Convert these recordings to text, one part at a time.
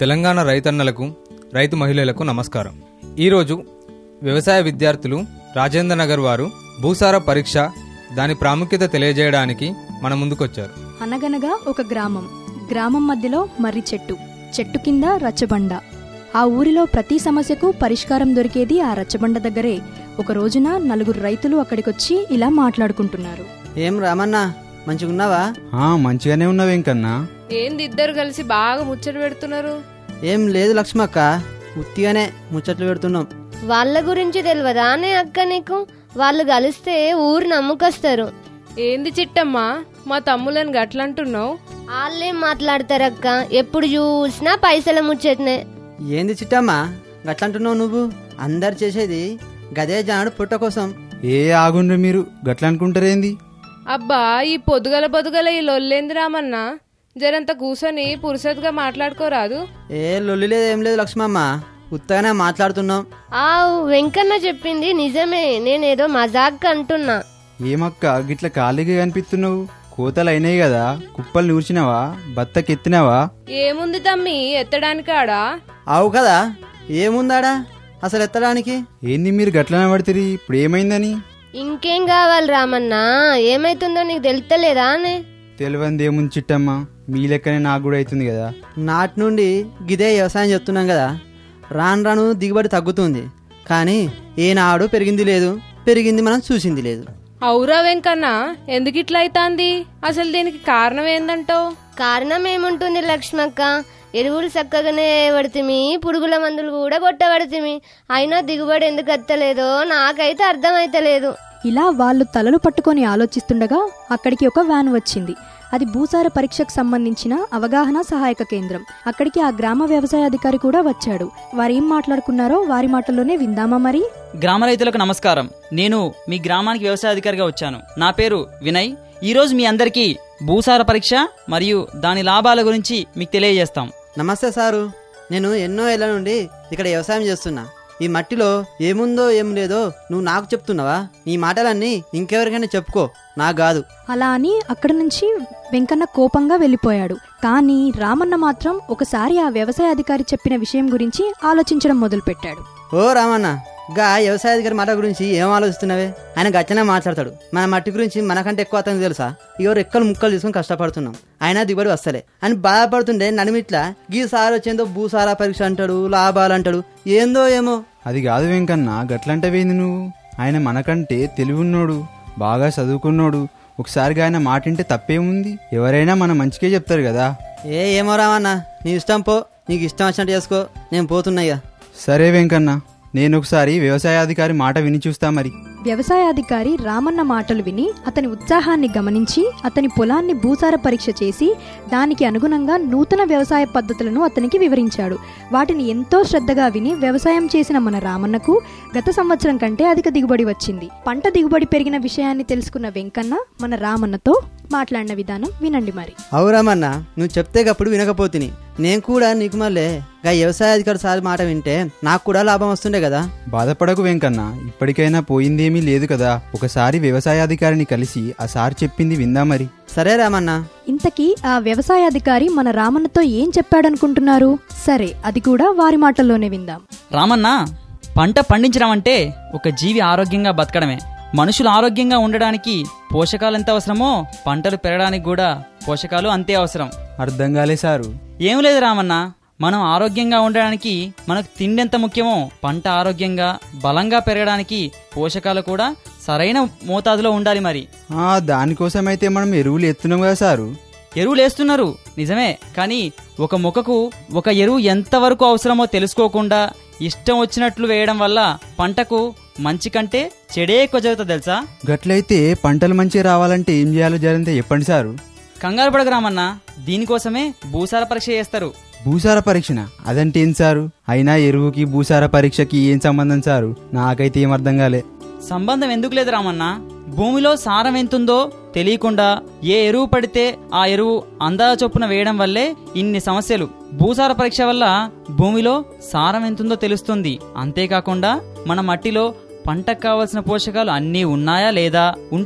తెలంగాణ రైతన్నలకు రైతు మహిళలకు నమస్కారం ఈరోజు వ్యవసాయ విద్యార్థులు రాజేంద్ర నగర్ వారు భూసార పరీక్ష దాని ప్రాముఖ్యత తెలియజేయడానికి మన ముందుకొచ్చారు అనగనగా ఒక గ్రామం గ్రామం మధ్యలో మర్రి చెట్టు చెట్టు కింద రచ్చబండ ఆ ఊరిలో ప్రతి సమస్యకు పరిష్కారం దొరికేది ఆ రచ్చబండ దగ్గరే ఒక రోజున నలుగురు రైతులు అక్కడికొచ్చి ఇలా మాట్లాడుకుంటున్నారు ఏం రామన్న మంచిగున్నావా ఆ మంచిగానే ఉన్నావు వెంకన్నా ఏంది ఇద్దరు కలిసి బాగా ముచ్చట పెడుతున్నారు ఏం లేదు లక్ష్మక్క ఉత్తిగానే ముచ్చట్లు పెడుతున్నాం వాళ్ళ గురించి తెలియదా అనే అక్క నీకు వాళ్ళు కలిస్తే ఊరు నమ్ముకొస్తారు ఏంది చిట్టమ్మా మా తమ్ములను గట్లంటున్నావు వాళ్ళేం మాట్లాడతారక్క ఎప్పుడు చూసినా పైసల ముచ్చట్నే ఏంది చిట్టమ్మా గట్లంటున్నావు నువ్వు అందరు చేసేది గదే జానుడు పుట్ట కోసం ఏ ఆగుండ్రు మీరు గట్ల అనుకుంటారేంది అబ్బా ఈ పొద్దుగల పొద్దుగల ఈ లొల్లేంది రామన్న జరంత కూసొని పురుసత్గా మాట్లాడుకోరాదు ఏ లొల్లి లేదు ఏం లేదు లక్ష్మమ్మ ఉత్తగానే మాట్లాడుతున్నాం ఆ వెంకన్న చెప్పింది నిజమే నేనేదో మజాక్ అంటున్నా ఏమక్క గిట్ల ఖాళీగా కనిపిస్తున్నావు కోతలు అయినాయి కదా కుప్పలు నూర్చినావా బత్తకెత్తినావా ఏముంది తమ్మి ఎత్తడానికి ఆడా అవు కదా ఏముందాడా అసలు ఎత్తడానికి ఏంది మీరు గట్లనే పడితే ఇప్పుడు ఏమైందని ఇంకేం కావాలి రామన్న ఏమైతుందో నీకు తెలుస్తలేదా అనే తెలియంది ఏముంది చిట్టమ్మా మీ లెక్కనే నాకు కూడా అవుతుంది కదా నాటి నుండి గిదే వ్యవసాయం చెప్తున్నాం కదా రాను రాను దిగుబడి తగ్గుతుంది కానీ ఏనాడు పెరిగింది లేదు పెరిగింది మనం చూసింది లేదు అవురా వెంకన్న ఎందుకు ఇట్లా అవుతాంది అసలు దీనికి కారణం ఏందంటావు కారణం ఏముంటుంది లక్ష్మక్క ఎరువులు చక్కగానే పడితిమి పురుగుల మందులు కూడా కొట్టబడితిమి అయినా దిగుబడి ఎందుకు ఎత్తలేదో నాకైతే అర్థమైతలేదు ఇలా వాళ్ళు తలలు పట్టుకొని ఆలోచిస్తుండగా అక్కడికి ఒక వ్యాన్ వచ్చింది అది భూసార పరీక్షకు సంబంధించిన అవగాహన సహాయక కేంద్రం అక్కడికి ఆ గ్రామ వ్యవసాయ అధికారి కూడా వచ్చాడు వారేం మాట్లాడుకున్నారో వారి మాటల్లోనే విందామా మరి గ్రామ రైతులకు నమస్కారం నేను మీ గ్రామానికి వ్యవసాయ అధికారిగా వచ్చాను నా పేరు వినయ్ ఈరోజు మీ అందరికీ భూసార పరీక్ష మరియు దాని లాభాల గురించి మీకు తెలియజేస్తాం నమస్తే సారు నేను ఎన్నో ఏళ్ల నుండి ఇక్కడ వ్యవసాయం చేస్తున్నా ఈ మట్టిలో ఏముందో ఏం లేదో నువ్వు నాకు చెప్తున్నావా నీ మాటలన్నీ ఇంకెవరికైనా చెప్పుకో నాకు కాదు అలా అని అక్కడి నుంచి వెంకన్న కోపంగా వెళ్ళిపోయాడు కానీ రామన్న మాత్రం ఒకసారి ఆ వ్యవసాయ అధికారి చెప్పిన విషయం గురించి ఆలోచించడం మొదలుపెట్టాడు ఓ రామన్న గా వ్యవసాయ అధికారి మాట గురించి ఏం ఆలోచిస్తున్నావే ఆయన గచ్చనే మాట్లాడతాడు మన మట్టి గురించి మనకంటే ఎక్కువ అతనికి తెలుసా ఇగో రెక్కలు ముక్కలు తీసుకొని కష్టపడుతున్నాం అయినా దిగుబడి వస్తలే అని బాధపడుతుండే నడిమిట్లా గీ సార్ వచ్చేందో భూసారా పరీక్ష అంటాడు లాభాలు అంటాడు ఏందో ఏమో అది కాదు వెంకన్న గట్లంటే పోయింది నువ్వు ఆయన మనకంటే తెలివి ఉన్నోడు బాగా చదువుకున్నోడు ఒకసారిగా ఆయన మాటింటే తప్పేముంది ఎవరైనా మన మంచికే చెప్తారు కదా ఏ ఏమో రామన్న నీ ఇష్టం పో నీకు ఇష్టం వచ్చినట్టు చేసుకో నేను పోతున్నాయ్యా సరే వెంకన్న నేను ఒకసారి వ్యవసాయాధికారి మాట విని చూస్తా మరి వ్యవసాయాధికారి రామన్న మాటలు విని అతని ఉత్సాహాన్ని గమనించి అతని పొలాన్ని భూసార పరీక్ష చేసి దానికి అనుగుణంగా నూతన వ్యవసాయ పద్ధతులను అతనికి వివరించాడు వాటిని ఎంతో శ్రద్ధగా విని వ్యవసాయం చేసిన మన రామన్నకు గత సంవత్సరం కంటే అధిక దిగుబడి వచ్చింది పంట దిగుబడి పెరిగిన విషయాన్ని తెలుసుకున్న వెంకన్న మన రామన్నతో మాట్లాడిన విధానం వినండి మరి అవు రామన్న నువ్వు చెప్తే గప్పుడు వినకపోతిని నేను కూడా నీకు మళ్ళీ గా వ్యవసాయ అధికారి సార్ మాట వింటే నాకు కూడా లాభం వస్తుండే కదా బాధపడకు వెంకన్న ఇప్పటికైనా పోయిందేమీ లేదు కదా ఒకసారి వ్యవసాయాధికారిని కలిసి ఆ సార్ చెప్పింది విందా మరి సరే రామన్న ఇంతకీ ఆ వ్యవసాయ అధికారి మన రామన్నతో ఏం చెప్పాడనుకుంటున్నారు సరే అది కూడా వారి మాటల్లోనే విందాం రామన్న పంట పండించడం అంటే ఒక జీవి ఆరోగ్యంగా బతకడమే మనుషులు ఆరోగ్యంగా ఉండడానికి పోషకాలు ఎంత అవసరమో పంటలు పెరగడానికి కూడా పోషకాలు అంతే అవసరం అర్థం కాలే సారు ఏం లేదు రామన్న మనం ఆరోగ్యంగా ఉండడానికి మనకు తిండి ఎంత ముఖ్యమో పంట ఆరోగ్యంగా బలంగా పెరగడానికి పోషకాలు కూడా సరైన మోతాదులో ఉండాలి మరి ఆ దానికోసమైతే మనం ఎరువులు ఎత్తున్నాం కదా సారు ఎరువులు వేస్తున్నారు నిజమే కానీ ఒక మొక్కకు ఒక ఎరువు ఎంతవరకు అవసరమో తెలుసుకోకుండా ఇష్టం వచ్చినట్లు వేయడం వల్ల పంటకు మంచి కంటే చెడే ఎక్కువ జరుగుతుంది తెలుసా గట్లయితే పంటలు మంచిగా రావాలంటే ఏం చేయాలో జరిగితే చెప్పండి సారు కంగారు పడగరామన్నా దీనికోసమే భూసార పరీక్ష చేస్తారు భూసార పరీక్షన అదంటే ఏం సారు అయినా ఎరువుకి భూసార పరీక్షకి ఏం సంబంధం సారు నాకైతే ఏం అర్థం కాలే సంబంధం ఎందుకు లేదు రామన్న భూమిలో సారం ఎంతుందో తెలియకుండా ఏ ఎరువు పడితే ఆ ఎరువు అందాజ చొప్పున వేయడం వల్లే ఇన్ని సమస్యలు భూసార పరీక్ష వల్ల భూమిలో సారం ఎంతుందో తెలుస్తుంది అంతేకాకుండా మన మట్టిలో పంటకు కావలసిన పోషకాలు అన్నీ ఉన్నాయా లేదా ఉంటే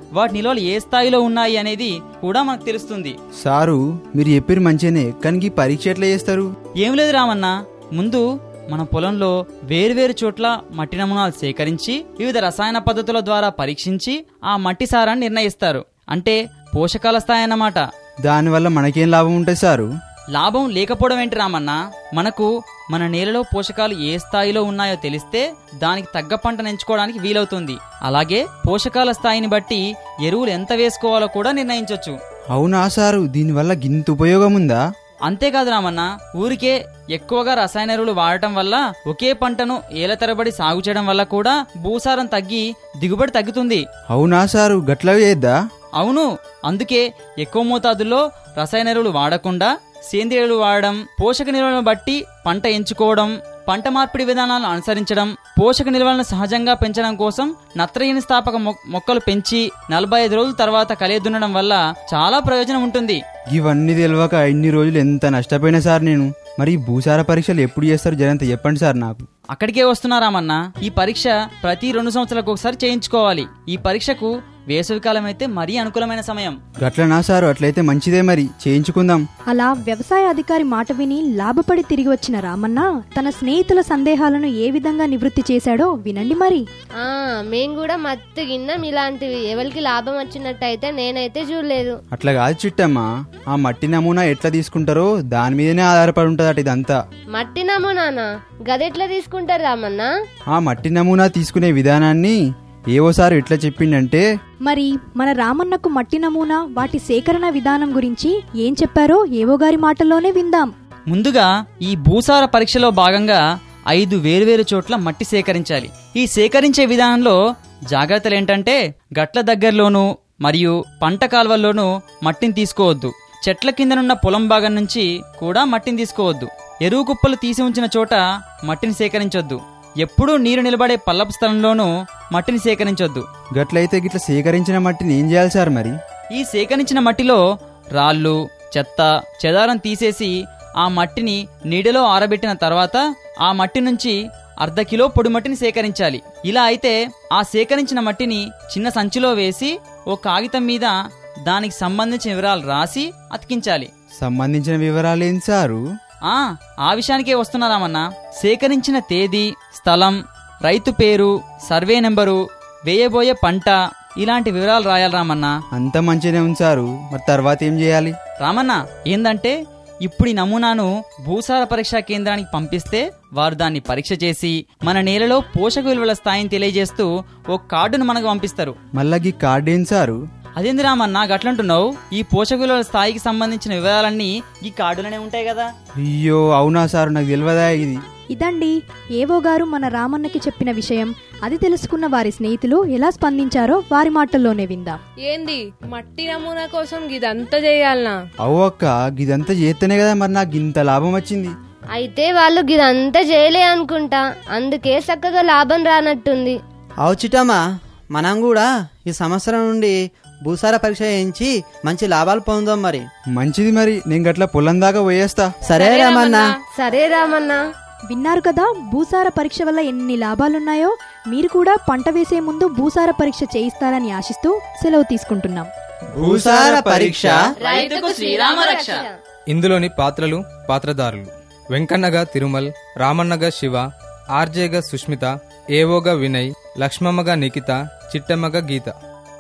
వాటి నిల్వలు ఏ స్థాయిలో ఉన్నాయి అనేది కూడా మనకు తెలుస్తుంది సారు మీరు చెప్పారు మంచిగానే కానీ ఈ పరీక్ష ఎట్లా చేస్తారు ఏం లేదు రామన్న ముందు మన పొలంలో వేరువేరు చోట్ల మట్టి నమూనాలు సేకరించి వివిధ రసాయన పద్ధతుల ద్వారా పరీక్షించి ఆ మట్టి సారాన్ని నిర్ణయిస్తారు అంటే పోషకాల స్థాయి అన్నమాట దానివల్ల మనకేం లాభం ఉంటుంది సారు లాభం లేకపోవడం ఏంటి రామన్న మనకు మన నేలలో పోషకాలు ఏ స్థాయిలో ఉన్నాయో తెలిస్తే దానికి తగ్గ పంటను ఎంచుకోవడానికి వీలవుతుంది అలాగే పోషకాల స్థాయిని బట్టి ఎరువులు ఎంత వేసుకోవాలో కూడా నిర్ణయించవచ్చు అవునా సారు దీనివల్ల గింత ఉపయోగం ఉందా అంతేకాదు రామన్న ఊరికే ఎక్కువగా రసాయన ఎరువులు వాడటం వల్ల ఒకే పంటను ఏల తరబడి సాగు చేయడం వల్ల కూడా భూసారం తగ్గి దిగుబడి తగ్గుతుంది అవునా సారు గట్ల చేద్దా అవును అందుకే ఎక్కువ మోతాదుల్లో రసాయన ఎరువులు వాడకుండా సేంద్రియ ఎరువులు వాడడం పోషక నిల్వలను బట్టి పంట ఎంచుకోవడం పంట మార్పిడి విధానాలను అనుసరించడం పోషక నిల్వలను సహజంగా పెంచడం కోసం నత్రజని స్థాపక మొ- మొక్కలు పెంచి నలభై ఐదు రోజుల తర్వాత కలియదున్నడం వల్ల చాలా ప్రయోజనం ఉంటుంది ఇవన్నీ తెలియక ఇన్ని రోజులు ఎంత నష్టపోయినా సార్ నేను మరి ఈ భూసార పరీక్షలు ఎప్పుడు చేస్తారు జరంత చెప్పండి సార్ నాకు అక్కడికే వస్తున్నారామన్నా ఈ పరీక్ష ప్రతి రెండు సంవత్సరాలకు ఒకసారి చేయించుకోవాలి ఈ పరీక్షకు వేసవికాలం అయితే మరీ అనుకూలమైన సమయం గట్లనా సారు అట్లయితే మంచిదే మరి చేయించుకుందాం అలా వ్యవసాయ అధికారి మాట విని లాభపడి తిరిగి వచ్చిన రామన్న తన స్నేహితుల సందేహాలను ఏ విధంగా నివృత్తి చేశాడో వినండి మరి ఆ మేం కూడా మత్తు గిన్నం ఇలాంటివి ఎవరికి లాభం వచ్చినట్టయితే నేనైతే చూడలేదు అట్లా కాదు చిట్టమ్మా ఆ మట్టి నమూనా ఎట్లా తీసుకుంటారో దాని మీదనే ఆధారపడి ఉంటుందట ఇదంతా మట్టి నమూనానా గదెట్లా తీసుకుంటారు రామన్నా ఆ మట్టి నమూనా తీసుకునే విధానాన్ని ఏవోసారి ఎట్లా చెప్పిండంటే మరి మన రామన్నకు మట్టి నమూనా వాటి సేకరణ విధానం గురించి ఏం చెప్పారో ఏవో గారి మాటల్లోనే విందాం ముందుగా ఈ భూసార పరీక్షలో భాగంగా ఐదు వేరువేరు చోట్ల మట్టి సేకరించాలి ఈ సేకరించే విధానంలో జాగ్రత్తలు ఏంటంటే గట్ల దగ్గరలోనూ మరియు పంట కాల్వల్లోనూ మట్టిని తీసుకోవద్దు చెట్ల కిందనున్న పొలం భాగం నుంచి కూడా మట్టిని తీసుకోవద్దు ఎరువు కుప్పలు తీసి ఉంచిన చోట మట్టిని సేకరించొద్దు ఎప్పుడూ నీరు నిలబడే పల్లపు స్థలంలోనూ మట్టిని సేకరించొద్దు గట్లయితే గిట్ల సేకరించిన మట్టిని ఏం చేయాలి సార్ మరి ఈ సేకరించిన మట్టిలో రాళ్ళు చెత్త చెదారం తీసేసి ఆ మట్టిని నీడలో ఆరబెట్టిన తర్వాత ఆ మట్టి నుంచి అర్ధ కిలో పొడి మట్టిని సేకరించాలి ఇలా అయితే ఆ సేకరించిన మట్టిని చిన్న సంచిలో వేసి ఓ కాగితం మీద దానికి సంబంధించిన వివరాలు రాసి అతికించాలి సంబంధించిన వివరాలు ఏంటి సారు ఆ ఆ విషయానికే వస్తున్నారామన్నా సేకరించిన తేదీ స్థలం రైతు పేరు సర్వే నెంబరు వేయబోయే పంట ఇలాంటి వివరాలు రాయాలి రామన్నా అంత మంచిగానే ఉంది సారు మరి తర్వాత ఏం చేయాలి రామన్న ఏందంటే ఇప్పుడు ఈ నమూనాను భూసార పరీక్షా కేంద్రానికి పంపిస్తే వారు దాన్ని పరీక్ష చేసి మన నేలలో పోషక విలువల స్థాయిని తెలియజేస్తూ ఓ కార్డును మనకు పంపిస్తారు మళ్ళా ఈ కార్డు ఏంటి సారు అదేంది రామన్న గట్లంటున్నావు ఈ పోషక విలువల స్థాయికి సంబంధించిన వివరాలన్నీ ఈ కార్డులోనే ఉంటాయి కదా అయ్యో అవునా సారు నాకు తెలియదా ఇది ఇదండి ఏవో గారు మన రామన్నకి చెప్పిన విషయం అది తెలుసుకున్న వారి స్నేహితులు ఎలా స్పందించారో వారి మాటల్లోనే విందాం ఏంది మట్టి నమూనా కోసం ఇదంతా చేయాలనా అవు అక్క ఇదంతా చేస్తేనే కదా మరి నాకు ఇంత లాభం వచ్చింది అయితే వాళ్ళు గిదంతా చేయలే అనుకుంటా అందుకే చక్కగా లాభం రానట్టుంది అవుచిటమా మనం కూడా ఈ సంవత్సరం నుండి భూసార పరీక్ష చేయించి మంచి లాభాలు పొందుదాం మరి మంచిది మరి నేను గట్ల పొలం దాకా పోయేస్తా సరే రామన్నా సరే రామన్నా విన్నారు కదా భూసార పరీక్ష వల్ల ఎన్ని లాభాలున్నాయో మీరు కూడా పంట వేసే ముందు భూసార పరీక్ష చేయిస్తారని ఆశిస్తూ సెలవు తీసుకుంటున్నాం భూసార పరీక్ష రైతుకు శ్రీరామ రక్ష ఇందులోని పాత్రలు పాత్రధారులు వెంకన్నగా తిరుమల్ రామన్నగా శివ ఆర్జేగా సుష్మిత ఏవోగా వినయ్ లక్ష్మమ్మగా నిఖిత చిట్టమ్మగా గీత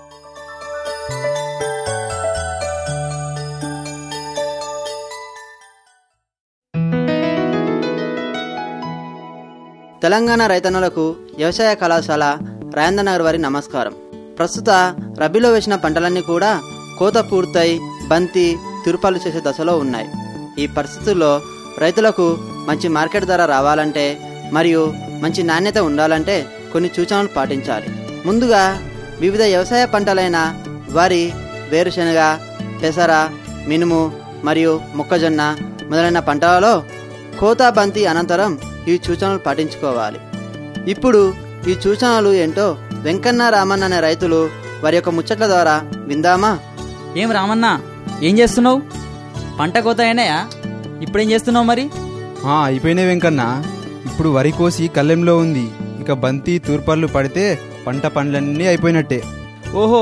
తెలంగాణ రైతన్నులకు వ్యవసాయ కళాశాల రాయంద్రనగర్ వారి నమస్కారం ప్రస్తుత రబీలో వేసిన పంటలన్నీ కూడా కోత పూర్తయి బంతి తిరుపాలు చేసే దశలో ఉన్నాయి ఈ పరిస్థితుల్లో రైతులకు మంచి మార్కెట్ ధర రావాలంటే మరియు మంచి నాణ్యత ఉండాలంటే కొన్ని సూచనలు పాటించాలి ముందుగా వివిధ వ్యవసాయ పంటలైన వరి వేరుశనగ పెసర మినుము మరియు మొక్కజొన్న మొదలైన పంటలలో కోత బంతి అనంతరం ఈ సూచనలు పాటించుకోవాలి ఇప్పుడు ఈ సూచనలు ఏంటో వెంకన్న రామన్న అనే రైతులు వారి యొక్క ముచ్చట్ల ద్వారా విందామా ఏం రామన్న ఏం చేస్తున్నావు పంట కోత అయినాయా ఇప్పుడేం చేస్తున్నావు మరి ఆ, అయిపోయినాయి వెంకన్న ఇప్పుడు వరి కోసి కళ్ళెంలో ఉంది ఇక బంతి తూర్పర్లు పడితే పంట పండ్లన్నీ అయిపోయినట్టే ఓహో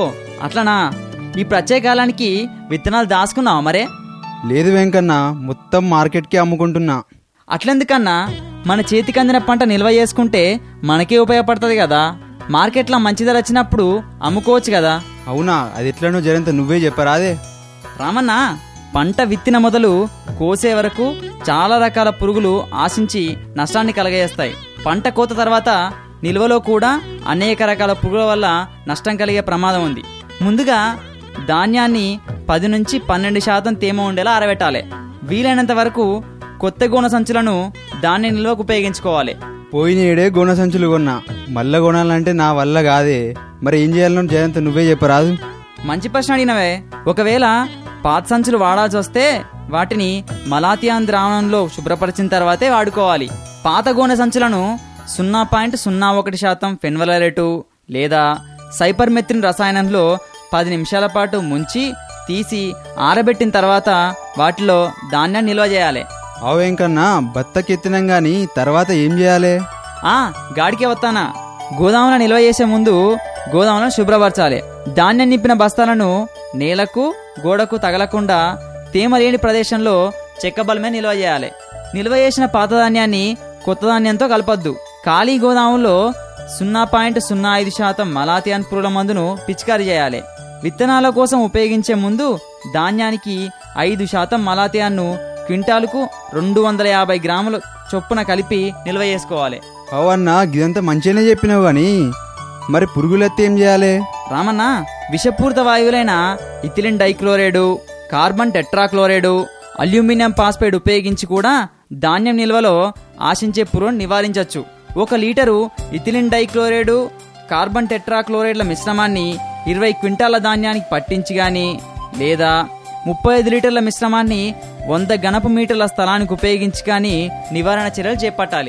అట్లనా ఈ ప్రత్యేక కాలానికి విత్తనాలు దాచుకున్నావా మరే లేదు వెంకన్న మొత్తం మార్కెట్కి అమ్ముకుంటున్నా అట్లెందుకన్నా మన చేతికి అందిన పంట నిల్వ చేసుకుంటే మనకే ఉపయోగపడుతుంది కదా మార్కెట్లో మంచి ధర వచ్చినప్పుడు అమ్ముకోవచ్చు కదా అవునా అది ఎట్లనో జరంత నువ్వే చెప్పరాదే రామన్న పంట విత్తిన మొదలు కోసే వరకు చాలా రకాల పురుగులు ఆశించి నష్టాన్ని కలగజేస్తాయి పంట కోత తర్వాత నిల్వలో కూడా అనేక రకాల పురుగుల వల్ల నష్టం కలిగే ప్రమాదం ఉంది ముందుగా ధాన్యాన్ని పది నుంచి పన్నెండు శాతం తేమ ఉండేలా ఆరబెట్టాలి వీలైనంత వరకు కొత్త గోన సంచులను ధాన్య నిల్వకు ఉపయోగించుకోవాలి పోయిన ఏడే గుణ సంచులు కొన్నా మళ్ళా కొనాలంటే నా వల్ల కాదే మరి ఏం చేయాలనో జయంత నువ్వే చెప్పరాదు మంచి ప్రశ్న అడిగినవే ఒకవేళ పాత సంచులు వాడాల్సి వస్తే వాటిని మలాథియాన్ ద్రావణంలో శుభ్రపరిచిన తర్వాతే వాడుకోవాలి పాత గోనె సంచులను సున్నా పాయింట్ సున్నా ఒకటి శాతం ఫెన్వలరేటు లేదా సైపర్మెత్రిన్ రసాయనంలో పది నిమిషాల పాటు ముంచి తీసి ఆరబెట్టిన తర్వాత వాటిలో ధాన్యాన్ని నిల్వ చేయాలి అవు వెంకన్న బత్తకెత్తినాం గాని తర్వాత ఏం చేయాలి ఆ గాడికే వస్తానా గోదాములో నిల్వ చేసే ముందు గోదాములను శుభ్రపరచాలి ధాన్యం నింపిన బస్తాలను నేలకు గోడకు తగలకుండా తేమ లేని ప్రదేశంలో చెక్క బలమే నిల్వ చేయాలి నిల్వ చేసిన పాత ధాన్యాన్ని కొత్త ధాన్యంతో కలపొద్దు ఖాళీ గోదాములో సున్నా పాయింట్ సున్నా ఐదు శాతం మలాథియాన్ పురుగుల మందును పిచికారీ చేయాలి విత్తనాల కోసం ఉపయోగించే ముందు ధాన్యానికి ఐదు శాతం మలాథియాన్ను క్వింటాలుకు రెండు వందల యాభై గ్రాముల చొప్పున కలిపి నిల్వ చేసుకోవాలి అవన్న గిదంతా మంచిగానే చెప్పినావు గాని మరి పురుగులెత్తే ఏం చేయాలి రామన్న విషపూరిత వాయువులైన ethylene dichloride carbon tetrachloride aluminium phosphide ఉపయోగించి కూడా ధాన్యం నిల్వలో ఆశించే పురుగును నివారించవచ్చు ఒక లీటరు ఇథిలిన్ డైక్లోరైడు కార్బన్ టెట్రాక్లోరైడ్ల మిశ్రమాన్ని ఇరవై క్వింటాల ధాన్యానికి పట్టించి గాని లేదా ముప్పై ఐదు లీటర్ల మిశ్రమాన్ని వంద గణపు మీటర్ల స్థలానికి ఉపయోగించి కానీ నివారణ చర్యలు చేపట్టాలి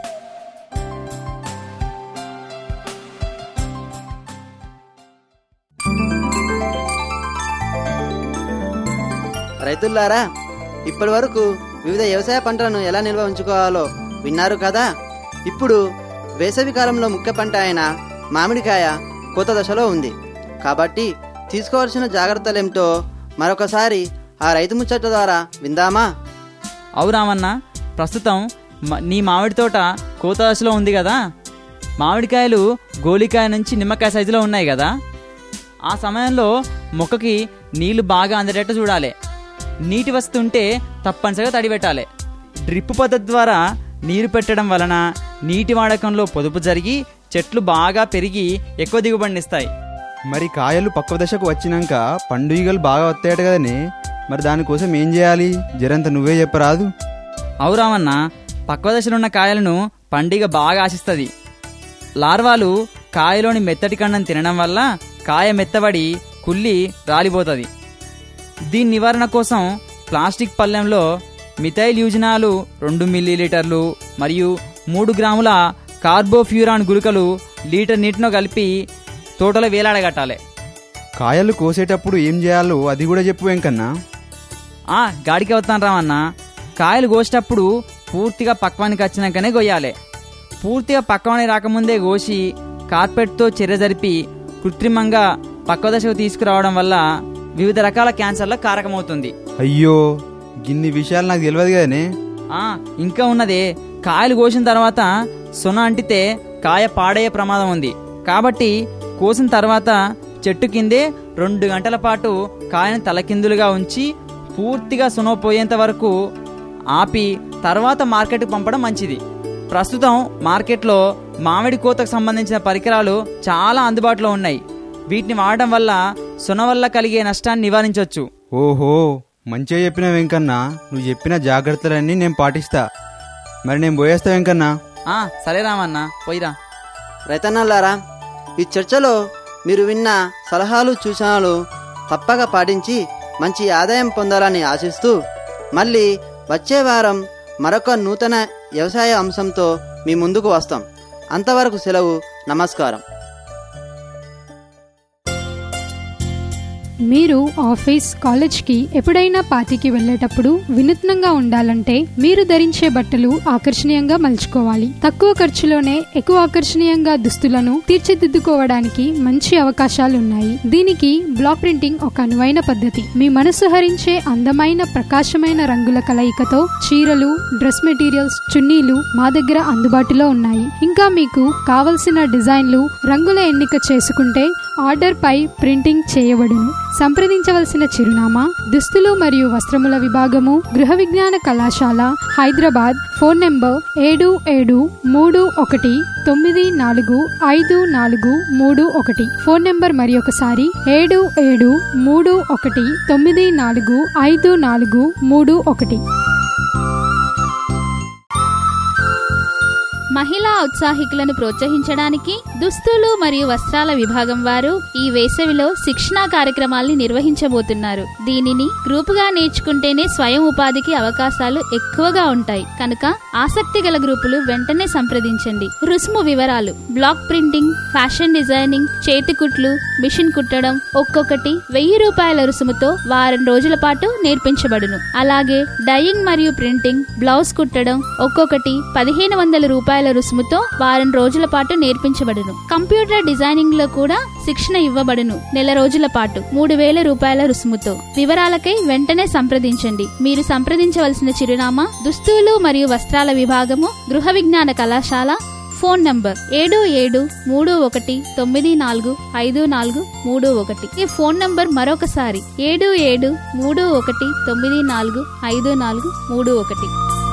రైతులారా ఇప్పటి వరకు వివిధ వ్యవసాయ పంటలను ఎలా నిల్వ ఉంచుకోవాలో విన్నారు కదా ఇప్పుడు వేసవి కాలంలో ముఖ్య పంట అయిన మామిడికాయ కోత దశలో ఉంది కాబట్టి తీసుకోవాల్సిన జాగ్రత్తలేమిటో మరొకసారి ఆ రైతు ముచ్చట ద్వారా విందామా అవురామన్న ప్రస్తుతం మ- నీ మామిడి తోట కోత దశలో ఉంది కదా మామిడికాయలు గోలికాయ నుంచి నిమ్మకాయ సైజులో ఉన్నాయి కదా ఆ సమయంలో మొక్కకి నీళ్లు బాగా అందేటట్టు చూడాలి నీటి వస్తుంటే తప్పనిసరిగా తడి పెట్టాలి డ్రిప్ పద్ధతి ద్వారా నీరు పెట్టడం వలన నీటి వాడకంలో పొదుపు జరిగి చెట్లు బాగా పెరిగి ఎక్కువ దిగుబడినిస్తాయి మరి కాయలు పక్వ దశకు వచ్చినాక పండుగలు బాగా వస్తాయట కదనే మరి దానికోసం ఏం చేయాలి జరంత నువ్వే చెప్పరాదు అవురామన్న పక్వ దశలున్న కాయలను పండుగ బాగా ఆశిస్తుంది లార్వాలు కాయలోని మెత్తటి కండం తినడం వల్ల కాయ మెత్తబడి కుళ్ళి రాలిపోతుంది దీని నివారణ కోసం ప్లాస్టిక్ పళ్ళెంలో మిథైల్ యూజినాలు రెండు మిల్లీలీటర్లు మరియు మూడు గ్రాముల కార్బోఫ్యూరాన్ గుళికలు లీటర్ నీటిలో కలిపి తోటలో వేలాడగట్టాలి కాయలు కోసేటప్పుడు ఏం చేయాలో అది కూడా చెప్పు వెంకన్న ఆ గాడికి వస్తాను రామన్న కాయలు కోసేటప్పుడు పూర్తిగా పక్వానికి వచ్చినాకనే కొయ్యాలి పూర్తిగా పక్వానికి రాకముందే కోసి కార్పెట్తో చెర్ర జరిపి కృత్రిమంగా పక్వ దశకు తీసుకురావడం వల్ల వివిధ రకాల క్యాన్సర్లకు కారకమవుతుంది అయ్యో గిన్ని విషయాలు నాకు తెలియదు కదనే ఆ ఇంకా ఉన్నదే కాయలు కోసిన తర్వాత సొన అంటితే కాయ పాడయ్యే ప్రమాదం ఉంది కాబట్టి కోసిన తర్వాత చెట్టు కిందే రెండు గంటల పాటు కాయను తలకిందులుగా ఉంచి పూర్తిగా సునో పోయేంత వరకు ఆపి తర్వాత మార్కెట్కి పంపడం మంచిది ప్రస్తుతం మార్కెట్లో మామిడి కోతకు సంబంధించిన పరికరాలు చాలా అందుబాటులో ఉన్నాయి వీటిని వాడడం వల్ల సున వల్ల కలిగే నష్టాన్ని నివారించవచ్చు ఓహో మంచిగా చెప్పిన వెంకన్న నువ్వు చెప్పిన జాగ్రత్తలన్నీ నేను పాటిస్తా మరి నేను పోయేస్తా వెంకన్న ఆ సరే రామన్న పోయిరా రైతన్నలారా ఈ చర్చలో మీరు విన్న సలహాలు సూచనలు తప్పక పాటించి మంచి ఆదాయం పొందాలని ఆశిస్తూ మళ్ళీ వచ్చే వారం మరొక నూతన వ్యవసాయ అంశంతో మీ ముందుకు వస్తాం అంతవరకు సెలవు నమస్కారం మీరు ఆఫీస్ కాలేజ్కి ఎప్పుడైనా పార్టీకి వెళ్ళేటప్పుడు వినూత్నంగా ఉండాలంటే మీరు ధరించే బట్టలు ఆకర్షణీయంగా మలుచుకోవాలి తక్కువ ఖర్చులోనే ఎక్కువ ఆకర్షణీయంగా దుస్తులను తీర్చిదిద్దుకోవడానికి మంచి అవకాశాలు ఉన్నాయి దీనికి బ్లాక్ ప్రింటింగ్ ఒక అనువైన పద్ధతి మీ మనసు హరించే అందమైన ప్రకాశమైన రంగుల కలయికతో చీరలు డ్రెస్ మెటీరియల్స్ చున్నీలు మా దగ్గర అందుబాటులో ఉన్నాయి ఇంకా మీకు కావలసిన డిజైన్లు రంగుల ఎన్నిక చేసుకుంటే ఆర్డర్ పై ప్రింటింగ్ చేయబడును సంప్రదించవలసిన చిరునామా దుస్తులు మరియు వస్త్రముల విభాగము గృహ విజ్ఞాన కళాశాల హైదరాబాద్ ఫోన్ నెంబర్ ఏడు ఏడు మూడు ఒకటి తొమ్మిది నాలుగు ఐదు నాలుగు మూడు ఒకటి ఫోన్ నెంబర్ మరి ఒకసారి ఏడు ఏడు మూడు ఒకటి తొమ్మిది నాలుగు ఐదు నాలుగు మూడు ఒకటి మహిళా ఉత్సాహికులను ప్రోత్సహించడానికి దుస్తులు మరియు వస్త్రాల విభాగం వారు ఈ వేసవిలో శిక్షణా కార్యక్రమాల్ని నిర్వహించబోతున్నారు దీనిని గ్రూపుగా నేర్చుకుంటేనే స్వయం ఉపాధికి అవకాశాలు ఎక్కువగా ఉంటాయి కనుక ఆసక్తి గల గ్రూపులు వెంటనే సంప్రదించండి రుసుము వివరాలు బ్లాక్ ప్రింటింగ్ ఫ్యాషన్ డిజైనింగ్ చేతి కుట్లు మిషన్ కుట్టడం ఒక్కొక్కటి వెయ్యి రూపాయల రుసుముతో వారం రోజుల పాటు నేర్పించబడును అలాగే డయింగ్ మరియు ప్రింటింగ్ బ్లౌజ్ కుట్టడం ఒక్కొక్కటి పదిహేను వందల రూపాయల రుసుముతో వారం రోజుల పాటు నేర్పించబడును కంప్యూటర్ డిజైనింగ్ లో కూడా శిక్షణ ఇవ్వబడును నెల రోజుల పాటు మూడు వేల రూపాయల రుసుముతో వివరాలకై వెంటనే సంప్రదించండి మీరు సంప్రదించవలసిన చిరునామా దుస్తులు మరియు వస్త్రాల విభాగము గృహ విజ్ఞాన కళాశాల ఫోన్ నంబర్ ఏడు ఏడు మూడు ఒకటి తొమ్మిది నాలుగు ఐదు నాలుగు మూడు ఒకటి ఈ ఫోన్ నంబర్ మరొకసారి ఏడు ఏడు మూడు ఒకటి తొమ్మిది నాలుగు ఐదు నాలుగు మూడు ఒకటి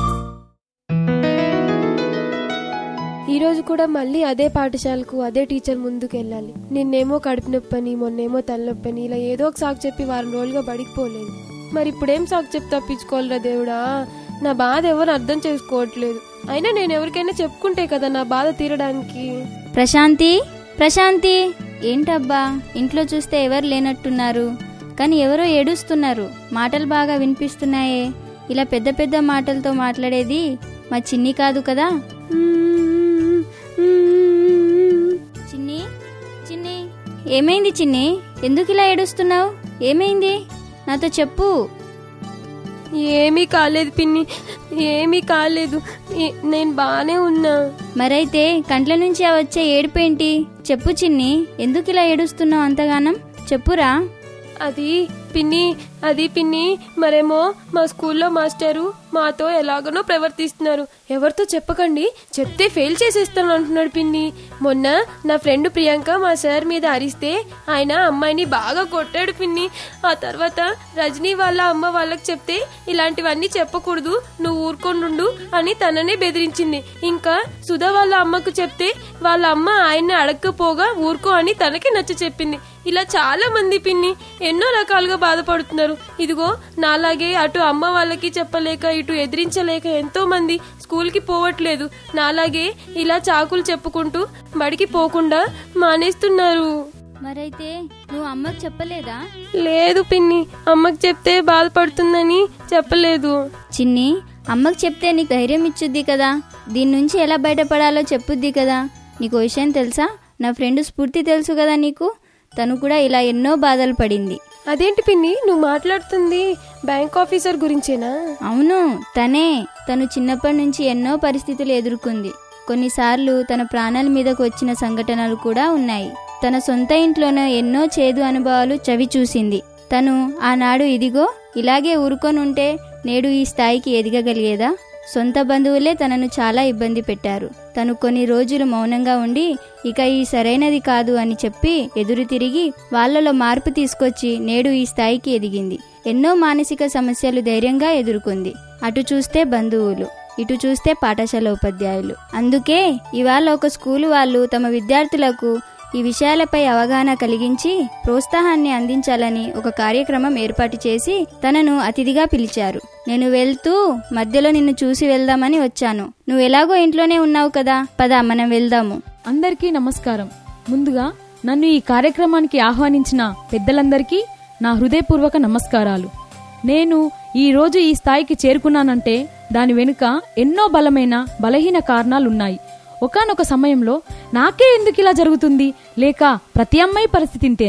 ఈ రోజు కూడా మళ్ళీ అదే పాఠశాలకు అదే టీచర్ ముందుకు వెళ్ళాలి నిన్నేమో కడుపు నొప్పని మొన్నేమో తలనొప్పని ఇలా ఏదో ఒక సాకు చెప్పి వారం రోజులుగా బడికిపోలేదు మరి ఇప్పుడేం సాకు చెప్పి తప్పించుకోవాలిరా దేవుడా నా బాధ ఎవరు అర్థం చేసుకోవట్లేదు అయినా నేను ఎవరికైనా చెప్పుకుంటే కదా నా బాధ తీరడానికి ప్రశాంతి ప్రశాంతి ఏంటబ్బా ఇంట్లో చూస్తే ఎవరు లేనట్టున్నారు కానీ ఎవరో ఏడుస్తున్నారు మాటలు బాగా వినిపిస్తున్నాయే ఇలా పెద్ద పెద్ద మాటలతో మాట్లాడేది మా చిన్ని కాదు కదా చిన్ని చిన్ని ఏమైంది చిన్ని ఎందుకు ఇలా ఏడుస్తున్నావు ఏమైంది నాతో చెప్పు ఏమీ కాలేదు పిన్ని ఏమీ కాలేదు ఏ- నేను బానే ఉన్నా మరైతే కంట్ల నుంచి ఆ వచ్చే ఏడుపేంటి చెప్పు చిన్ని ఎందుకు ఇలా ఏడుస్తున్నావు అంతగానం చెప్పురా అది పిన్ని అది పిన్ని మరేమో మా స్కూల్లో మాస్టరు మాతో ఎలాగనో ప్రవర్తిస్తున్నారు ఎవరితో చెప్పకండి చెప్తే ఫెయిల్ చేసేస్తాను అంటున్నాడు పిన్ని మొన్న నా ఫ్రెండ్ ప్రియాంక మా సార్ మీద అరిస్తే ఆయన అమ్మాయిని బాగా కొట్టాడు పిన్ని ఆ తర్వాత రజనీ వాళ్ళ అమ్మ వాళ్ళకి చెప్తే ఇలాంటివన్నీ చెప్పకూడదు నువ్వు ఊరుకొండు అని తననే బెదిరించింది ఇంకా సుధా వాళ్ళ అమ్మకు చెప్తే వాళ్ళ అమ్మ ఆయన్ని అడగకపోగా ఊరుకో అని తనకి నచ్చ చెప్పింది ఇలా చాలా మంది పిన్ని ఎన్నో రకాలుగా బాధపడుతున్నారు ఇదిగో నాలాగే అటు అమ్మ వాళ్ళకి చెప్పలేక ఇటు ఎదిరించలేక ఎంతో మంది స్కూల్ కి పోవట్లేదు నాలాగే ఇలా చాకులు చెప్పుకుంటూ బడికి పోకుండా మానేస్తున్నారు మరైతే నువ్వు అమ్మకు చెప్పలేదా లేదు పిన్ని అమ్మకి చెప్తే బాధపడుతుందని చెప్పలేదు చిన్ని అమ్మకు చెప్తే నీకు ధైర్యం ఇచ్చుద్ది కదా దీని నుంచి ఎలా బయటపడాలో చెప్పుద్ది కదా నీకు విషయం తెలుసా నా ఫ్రెండ్ స్ఫూర్తి తెలుసు కదా నీకు తను కూడా ఇలా ఎన్నో బాధలు పడింది అదేంటి పిన్ని నువ్వు మాట్లాడుతుంది బ్యాంక్ ఆఫీసర్ గురించేనా అవును తనే తను చిన్నప్పటి నుంచి ఎన్నో పరిస్థితులు ఎదుర్కొంది కొన్నిసార్లు తన ప్రాణాల మీదకు వచ్చిన సంఘటనలు కూడా ఉన్నాయి తన సొంత ఇంట్లోనే ఎన్నో చేదు అనుభవాలు చవి చూసింది తను ఆనాడు ఇదిగో ఇలాగే ఊరుకొని ఉంటే నేడు ఈ స్థాయికి ఎదగగలిగేదా సొంత బంధువులే తనను చాలా ఇబ్బంది పెట్టారు తను కొన్ని రోజులు మౌనంగా ఉండి ఇక ఈ సరైనది కాదు అని చెప్పి ఎదురు తిరిగి వాళ్ళలో మార్పు తీసుకొచ్చి నేడు ఈ స్థాయికి ఎదిగింది ఎన్నో మానసిక సమస్యలు ధైర్యంగా ఎదుర్కొంది అటు చూస్తే బంధువులు ఇటు చూస్తే పాఠశాల ఉపాధ్యాయులు అందుకే ఇవాళ ఒక స్కూలు వాళ్ళు తమ విద్యార్థులకు ఈ విషయాలపై అవగాహన కలిగించి ప్రోత్సాహాన్ని అందించాలని ఒక కార్యక్రమం ఏర్పాటు చేసి తనను అతిథిగా పిలిచారు నేను వెళ్తూ మధ్యలో నిన్ను చూసి వెళ్దామని వచ్చాను నువ్వు ఎలాగో ఇంట్లోనే ఉన్నావు కదా పద మనం వెళ్దాము అందరికీ నమస్కారం ముందుగా నన్ను ఈ కార్యక్రమానికి ఆహ్వానించిన పెద్దలందరికీ నా హృదయపూర్వక నమస్కారాలు నేను ఈ రోజు ఈ స్థాయికి చేరుకున్నానంటే దాని వెనుక ఎన్నో బలమైన బలహీన కారణాలున్నాయి ఒకానొక సమయంలో నాకే ఎందుకు ఇలా జరుగుతుంది లేక ప్రతి అమ్మాయి పరిస్థితి ఇంతేనా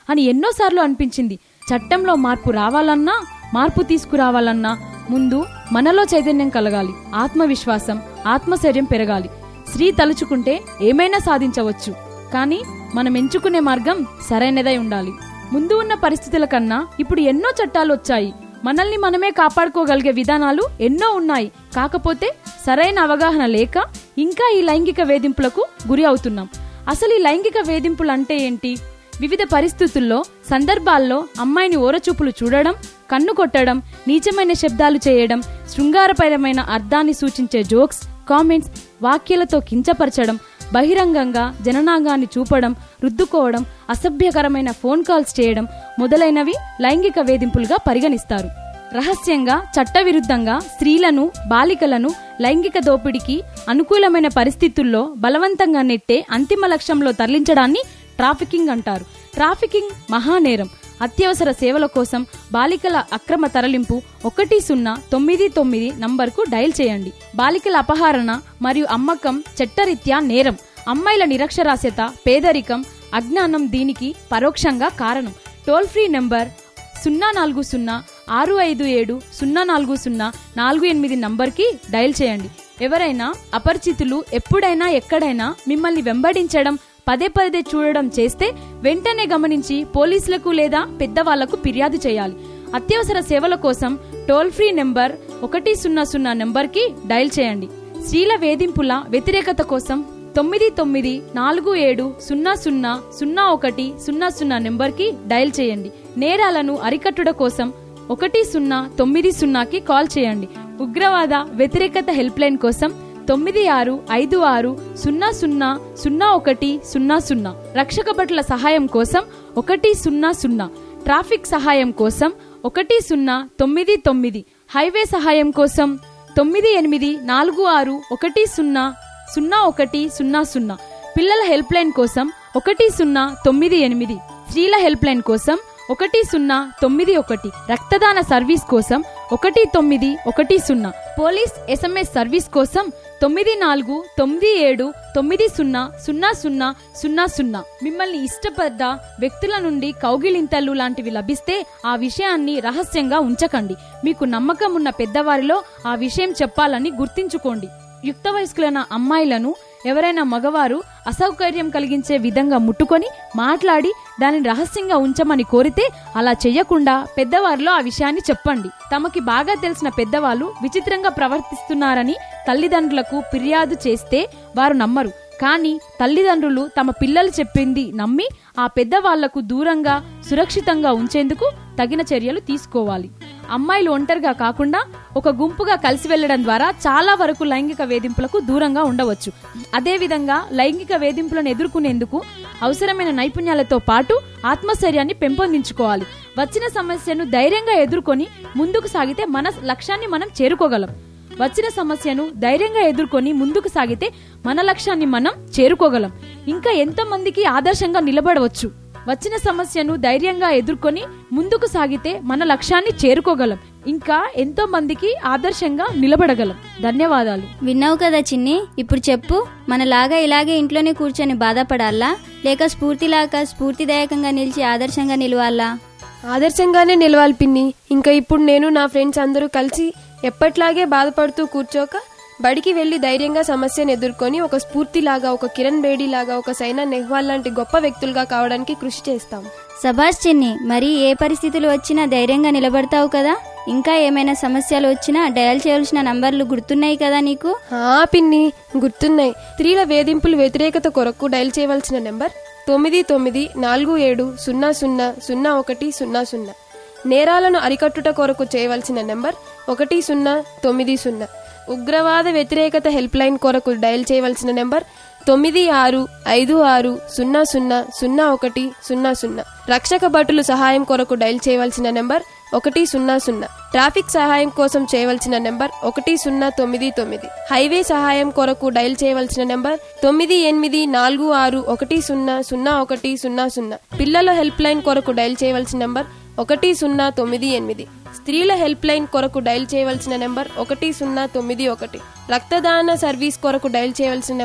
అని ఎన్నోసార్లు అనిపించింది చట్టంలో మార్పు రావాలన్నా మార్పు తీసుకురావాలన్నా ముందు మనలో చైతన్యం కలగాలి ఆత్మవిశ్వాసం ఆత్మశైర్యం పెరగాలి స్త్రీ తలుచుకుంటే ఏమైనా సాధించవచ్చు కానీ మనం ఎంచుకునే మార్గం సరైనదై ఉండాలి ముందు ఉన్న పరిస్థితుల కన్నా ఇప్పుడు ఎన్నో చట్టాలు వచ్చాయి మనల్ని మనమే కాపాడుకోగలిగే విధానాలు ఎన్నో ఉన్నాయి కాకపోతే సరైన అవగాహన లేక ఇంకా ఈ లైంగిక వేధింపులకు గురి అవుతున్నాం అసలు ఈ లైంగిక వేధింపులు అంటే ఏంటి వివిధ పరిస్థితుల్లో సందర్భాల్లో అమ్మాయిని ఓరచూపులు చూడడం కన్ను కొట్టడం నీచమైన శబ్దాలు చేయడం శృంగారపరమైన అర్థాన్ని సూచించే జోక్స్ కామెంట్స్ వాక్యాలతో కించపరచడం బహిరంగంగా జననాంగాన్ని చూపడం రుద్దుకోవడం అసభ్యకరమైన ఫోన్ కాల్స్ చేయడం మొదలైనవి లైంగిక వేధింపులుగా పరిగణిస్తారు రహస్యంగా చట్టవిరుద్ధంగా స్త్రీలను బాలికలను లైంగిక దోపిడీకి అనుకూలమైన పరిస్థితుల్లో బలవంతంగా నెట్టే అంతిమ లక్ష్యంలో తరలించడాన్ని ట్రాఫికింగ్ అంటారు ట్రాఫికింగ్ మహానేరం అత్యవసర సేవల కోసం బాలికల అక్రమ తరలింపు ఒకటి సున్నా తొమ్మిది తొమ్మిది నంబర్కు డయల్ చేయండి బాలికల అపహరణ మరియు అమ్మకం చట్టరీత్యా నేరం అమ్మాయిల నిరక్షరాస్యత పేదరికం అజ్ఞానం దీనికి పరోక్షంగా కారణం టోల్ ఫ్రీ నెంబర్ సున్నా నాలుగు సున్నా ఆరు ఐదు ఏడు సున్నా నాలుగు సున్నా నాలుగు ఎనిమిది నంబర్కి డయల్ చేయండి ఎవరైనా అపరిచితులు ఎప్పుడైనా ఎక్కడైనా మిమ్మల్ని వెంబడించడం పదే పదే చూడడం చేస్తే వెంటనే గమనించి పోలీసులకు లేదా పెద్దవాళ్లకు ఫిర్యాదు చేయాలి అత్యవసర సేవల కోసం టోల్ ఫ్రీ నెంబర్ ఒకటి సున్నా సున్నా నెంబర్కి డయల్ చేయండి స్త్రీల వేధింపుల వ్యతిరేకత కోసం తొమ్మిది తొమ్మిది నాలుగు ఏడు సున్నా సున్నా సున్నా ఒకటి సున్నా సున్నా నెంబర్కి డయల్ చేయండి నేరాలను అరికట్టుడ కోసం ఒకటి సున్నా తొమ్మిది సున్నాకి కాల్ చేయండి ఉగ్రవాద వ్యతిరేకత హెల్ప్ లైన్ కోసం తొమ్మిది ఆరు ఐదు ఆరు సున్నా సున్నా సున్నా ఒకటి సున్నా సున్నా రక్షక భటుల సహాయం కోసం ఒకటి సున్నా సున్నా ట్రాఫిక్ సహాయం కోసం ఒకటి సున్నా తొమ్మిది తొమ్మిది హైవే సహాయం కోసం తొమ్మిది ఎనిమిది నాలుగు ఆరు ఒకటి సున్నా సున్నా ఒకటి సున్నా సున్నా పిల్లల హెల్ప్ లైన్ కోసం ఒకటి సున్నా తొమ్మిది ఎనిమిది స్త్రీల హెల్ప్ లైన్ కోసం ఒకటి సున్నా తొమ్మిది ఒకటి రక్తదాన సర్వీస్ కోసం ఒకటి తొమ్మిది ఒకటి సున్నా పోలీస్ ఎస్ఎంఎస్ సర్వీస్ కోసం తొమ్మిది నాలుగు తొమ్మిది ఏడు తొమ్మిది సున్నా సున్నా సున్నా సున్నా సున్నా మిమ్మల్ని ఇష్టపడ్డ వ్యక్తుల నుండి కౌగిలింతలు లాంటివి లభిస్తే ఆ విషయాన్ని రహస్యంగా ఉంచకండి మీకు నమ్మకం ఉన్న పెద్దవారిలో ఆ విషయం చెప్పాలని గుర్తించుకోండి యుక్త వయస్కులైన అమ్మాయిలను ఎవరైనా మగవారు అసౌకర్యం కలిగించే విధంగా ముట్టుకొని మాట్లాడి దానిని రహస్యంగా ఉంచమని కోరితే అలా చెయ్యకుండా పెద్దవారిలో ఆ విషయాన్ని చెప్పండి తమకి బాగా తెలిసిన పెద్దవాళ్ళు విచిత్రంగా ప్రవర్తిస్తున్నారని తల్లిదండ్రులకు ఫిర్యాదు చేస్తే వారు నమ్మరు కానీ తల్లిదండ్రులు తమ పిల్లలు చెప్పింది నమ్మి ఆ పెద్దవాళ్లకు దూరంగా సురక్షితంగా ఉంచేందుకు తగిన చర్యలు తీసుకోవాలి అమ్మాయిలు ఒంటరిగా కాకుండా ఒక గుంపుగా కలిసి వెళ్లడం ద్వారా చాలా వరకు లైంగిక వేధింపులకు దూరంగా ఉండవచ్చు అదేవిధంగా లైంగిక వేధింపులను ఎదుర్కొనేందుకు అవసరమైన నైపుణ్యాలతో పాటు ఆత్మశైర్యాన్ని పెంపొందించుకోవాలి వచ్చిన సమస్యను ధైర్యంగా ఎదుర్కొని ముందుకు సాగితే మన లక్ష్యాన్ని మనం చేరుకోగలం వచ్చిన సమస్యను ధైర్యంగా ఎదుర్కొని ముందుకు సాగితే మన లక్ష్యాన్ని మనం చేరుకోగలం ఇంకా ఎంతో మందికి ఆదర్శంగా నిలబడవచ్చు వచ్చిన సమస్యను ధైర్యంగా ఎదుర్కొని ముందుకు సాగితే మన లక్ష్యాన్ని చేరుకోగలం ఇంకా ఎంతో మందికి ఆదర్శంగా నిలబడగలం ధన్యవాదాలు విన్నావు కదా చిన్ని ఇప్పుడు చెప్పు మనలాగా ఇలాగే ఇంట్లోనే కూర్చొని బాధపడాలా లేక స్ఫూర్తిలాగా స్ఫూర్తిదాయకంగా నిలిచి ఆదర్శంగా నిలవాలా ఆదర్శంగానే నిలవాలి పిన్ని ఇంకా ఇప్పుడు నేను నా ఫ్రెండ్స్ అందరూ కలిసి ఎప్పట్లాగే బాధపడుతూ కూర్చోక బడికి వెళ్లి ధైర్యంగా సమస్యను ఎదుర్కొని ఒక స్ఫూర్తిలాగా ఒక కిరణ్ బేడీ లాగా ఒక సైనా నెహ్వాల్ లాంటి గొప్ప వ్యక్తులుగా కావడానికి కృషి చేస్తాం సభాష్ చిన్ని మరి ఏ పరిస్థితులు వచ్చినా ధైర్యంగా నిలబడతావు కదా ఇంకా ఏమైనా సమస్యలు వచ్చినా డయల్ చేయాల్సిన నంబర్లు గుర్తున్నాయి కదా నీకు ఆ పిన్ని గుర్తున్నాయి స్త్రీల వేధింపులు వ్యతిరేకత కొరకు డయల్ చేయవలసిన నెంబర్ తొమ్మిది తొమ్మిది నాలుగు ఏడు సున్నా సున్నా సున్నా ఒకటి సున్నా సున్నా నేరాలను అరికట్టుట కొరకు చేయవలసిన నెంబర్ ఒకటి సున్నా తొమ్మిది సున్నా ఉగ్రవాద వ్యతిరేకత హెల్ప్ లైన్ కొరకు డయల్ చేయవలసిన నెంబర్ తొమ్మిది ఆరు ఐదు ఆరు సున్నా సున్నా సున్నా ఒకటి సున్నా సున్నా రక్షక భటులు సహాయం కొరకు డయల్ చేయవలసిన నెంబర్ ఒకటి సున్నా సున్నా ట్రాఫిక్ సహాయం కోసం చేయవలసిన నెంబర్ ఒకటి సున్నా తొమ్మిది తొమ్మిది హైవే సహాయం కొరకు డయల్ చేయవలసిన నెంబర్ తొమ్మిది ఎనిమిది నాలుగు ఆరు ఒకటి సున్నా సున్నా ఒకటి సున్నా సున్నా పిల్లల హెల్ప్ లైన్ కొరకు డయల్ చేయవలసిన నెంబర్ ఒకటి సున్నా తొమ్మిది ఎనిమిది స్త్రీల హెల్ప్ లైన్ కొరకు డయల్ చేయవలసిన నెంబర్ ఒకటి సున్నా తొమ్మిది ఒకటి రక్తదాన సర్వీస్ కొరకు డయల్ చేయవలసిన నెంబర్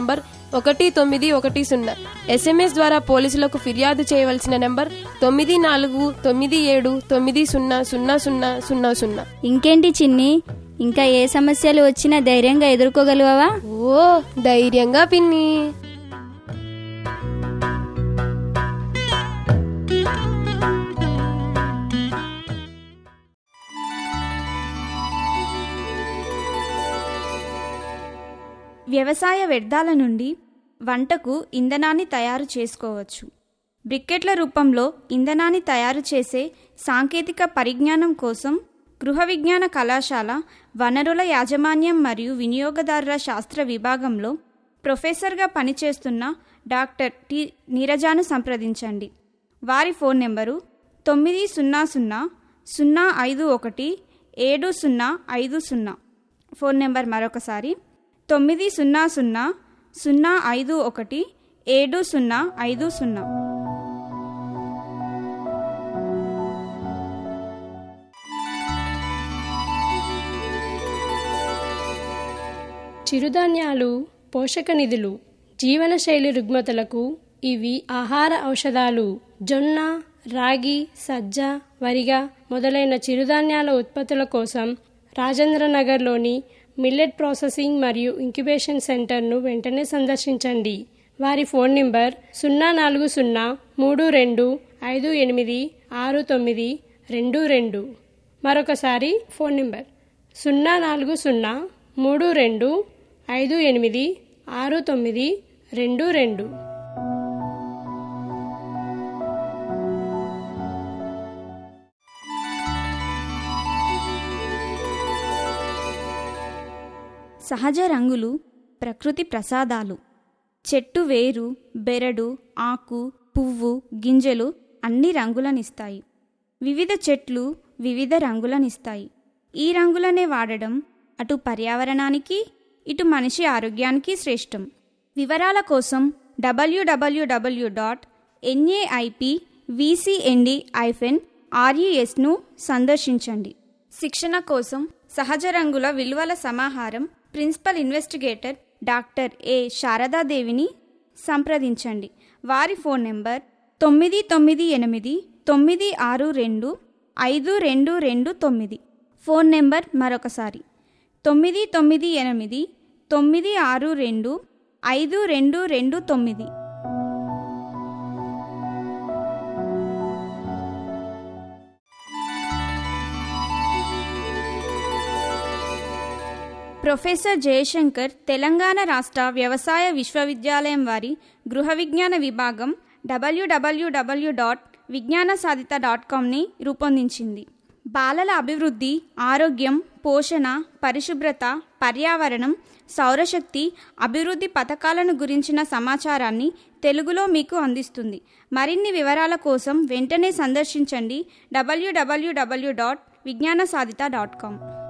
ఒకటి తొమ్మిది ఒకటి సున్నా ఎస్ఎంఎస్ ద్వారా పోలీసులకు ఫిర్యాదు చేయవలసిన నెంబర్ తొమ్మిది నాలుగు తొమ్మిది ఏడు తొమ్మిది సున్నా సున్నా సున్నా సున్నా సున్నా ఇంకేంటి చిన్ని ఇంకా ఏ సమస్యలు వచ్చినా ధైర్యంగా ఎదుర్కోగలవా ఓ ధైర్యంగా పిన్ని వ్యవసాయ వ్యర్థాల నుండి వంటకు ఇంధనాన్ని తయారు చేసుకోవచ్చు బ్రికెట్ల రూపంలో ఇంధనాన్ని తయారు చేసే సాంకేతిక పరిజ్ఞానం కోసం గృహ విజ్ఞాన కళాశాల వనరుల యాజమాన్యం మరియు వినియోగదారుల శాస్త్ర విభాగంలో ప్రొఫెసర్గా పనిచేస్తున్న డాక్టర్ టి నీరజాను సంప్రదించండి వారి ఫోన్ నెంబరు తొమ్మిది సున్నా సున్నా సున్నా ఐదు ఒకటి ఏడు సున్నా ఐదు సున్నా ఫోన్ నెంబర్ మరొకసారి తొమ్మిది సున్నా సున్నా సున్నా ఐదు ఒకటి ఏడు సున్నా ఐదు సున్నా చిరుధాన్యాలు పోషక నిధులు జీవనశైలి రుగ్మతలకు ఇవి ఆహార ఔషధాలు జొన్న రాగి సజ్జ వరిగా మొదలైన చిరుధాన్యాల ఉత్పత్తుల కోసం రాజేంద్రనగర్లోని మిల్లెట్ ప్రాసెసింగ్ మరియు ఇంక్యుబేషన్ సెంటర్ను వెంటనే సందర్శించండి వారి ఫోన్ నంబర్ సున్నా నాలుగు సున్నా మూడు రెండు ఐదు ఎనిమిది ఆరు తొమ్మిది రెండు రెండు మరొకసారి ఫోన్ నంబర్ సున్నా నాలుగు సున్నా మూడు రెండు ఐదు ఎనిమిది ఆరు తొమ్మిది రెండు రెండు సహజ రంగులు ప్రకృతి ప్రసాదాలు చెట్టు వేరు బెరడు ఆకు పువ్వు గింజలు అన్ని రంగులనిస్తాయి వివిధ చెట్లు వివిధ రంగులనిస్తాయి ఈ రంగులనే వాడడం అటు పర్యావరణానికి ఇటు మనిషి ఆరోగ్యానికి శ్రేష్టం వివరాల కోసం డబ్ల్యూడబ్ల్యూడబ్ల్యూ డాట్ ఎన్ఏఐపి విసిఎన్డి ఐఫెన్ ఆర్ఈఎస్ను సందర్శించండి శిక్షణ కోసం సహజ రంగుల విలువల సమాహారం ప్రిన్సిపల్ ఇన్వెస్టిగేటర్ డాక్టర్ ఏ శారదాదేవిని సంప్రదించండి వారి ఫోన్ నెంబర్ తొమ్మిది తొమ్మిది ఎనిమిది తొమ్మిది ఆరు రెండు ఐదు రెండు రెండు తొమ్మిది ఫోన్ నెంబర్ మరొకసారి తొమ్మిది తొమ్మిది ఎనిమిది తొమ్మిది ఆరు రెండు ఐదు రెండు రెండు తొమ్మిది ప్రొఫెసర్ జయశంకర్ తెలంగాణ రాష్ట్ర వ్యవసాయ విశ్వవిద్యాలయం వారి గృహ విజ్ఞాన విభాగం డబ్ల్యూడబ్ల్యూడబ్ల్యూ డాట్ విజ్ఞాన సాధిత డాట్ కామ్ని రూపొందించింది బాలల అభివృద్ధి ఆరోగ్యం పోషణ పరిశుభ్రత పర్యావరణం సౌరశక్తి అభివృద్ధి పథకాలను గురించిన సమాచారాన్ని తెలుగులో మీకు అందిస్తుంది మరిన్ని వివరాల కోసం వెంటనే సందర్శించండి డబ్ల్యూడబ్ల్యూడబ్ల్యూ డాట్ విజ్ఞాన సాధిత డాట్ కామ్